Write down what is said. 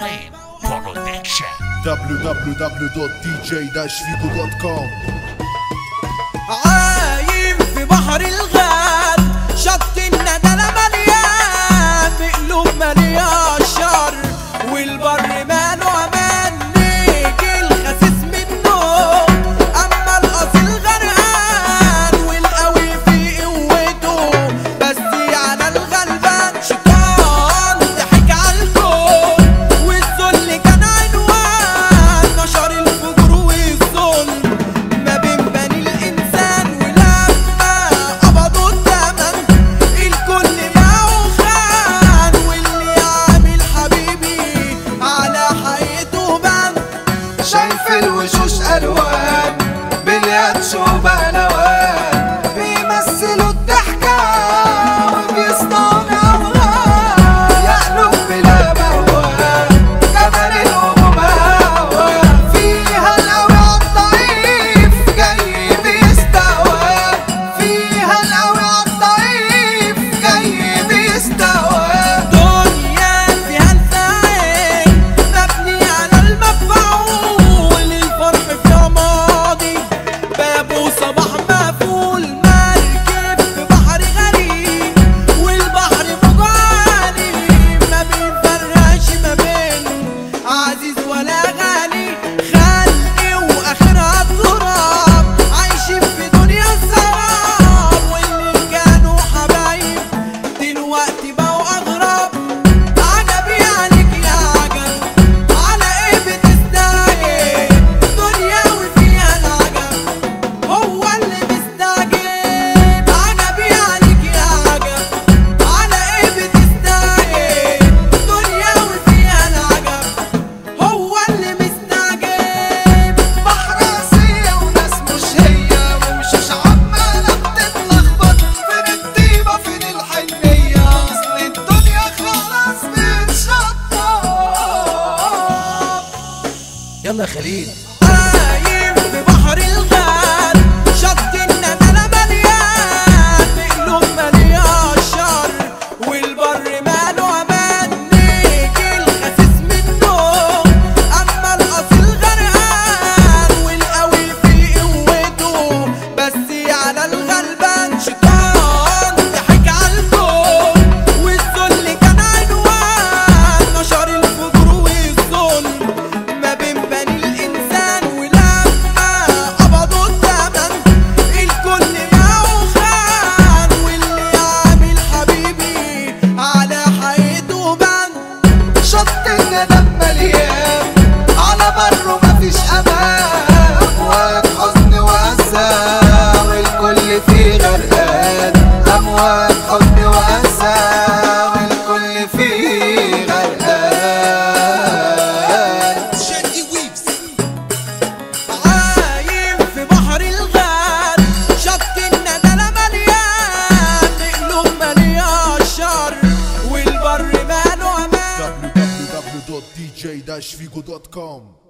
Flame Production www.dj-figo.com عايم في بحر الغاد شط الندلة مليان بقلوب مليان شر والبر ماله امان نيجي الخسيس منه اما الاصيل غرقان والقوي في قوته بس على الغلبان شيطان ضحك على الكون والذل كان عنوان نشر الفجور والظلم ما بين بني الإنسان ولما قبضوا الثمن الكل معه خان واللي عامل حبيبي على حقيقته بان شايف الوشوش الوان بالياتش وبهلوان بيمثلوا الضحكة وبيصنعوا اوهام يقلب بلا بهوان كمان الهموم هوا فيها القوي عالضعيف جاي بيستوى فيها القوي عالضعيف جاي بيستوى دنيا فيها الفاعل مبني على المفعول الفرح فيها ماضي بابه صباح مقفول مركب في بحر غريب والبحر موجه عالي ما بيفرقش ما بين عزيز ولا غالي خلقي واخرها التراب عايشين في دنيا السراب واللي كانوا حبايب دلوقتي بقوا اغراب عجبي عليك يا عجب على ايه بتستعجل دنيا وفيها العجب هو اللي مستعجل عجبي عليك يا عجب على ايه بتستعجل دنيا وفيها العجب هو اللي مستعجل بحر قاسية وناس مش هي ومشوش عمالة بتتلخبط فين الطيبة فين الحنية أصل الدنيا خلاص بتشطب يلا يا خليل عايم في بحر الغال شط الندلة مليان بقلوب مليان شر والبر ماله امان نيجي الخسيس منه اما الاصيل غرقان والقوي في قوته بس على الغلبان شيطان ضحك على الكون والذل كان عنوان نشر الفجور والظلم ما بين بني الإنسان ولما قبضوا الثمن الكل معه خان واللي عامل حبيبي على حقيقته بان شط الندم مليان على بره مفيش امان امواج حزن واسى والكل فيه غرقان امواج حزن واسى والكل فيه غرقان عايم في بحر الغال شط الندلة مليان بقلوب مليان شر والبر ماله امان www.dj-figo.com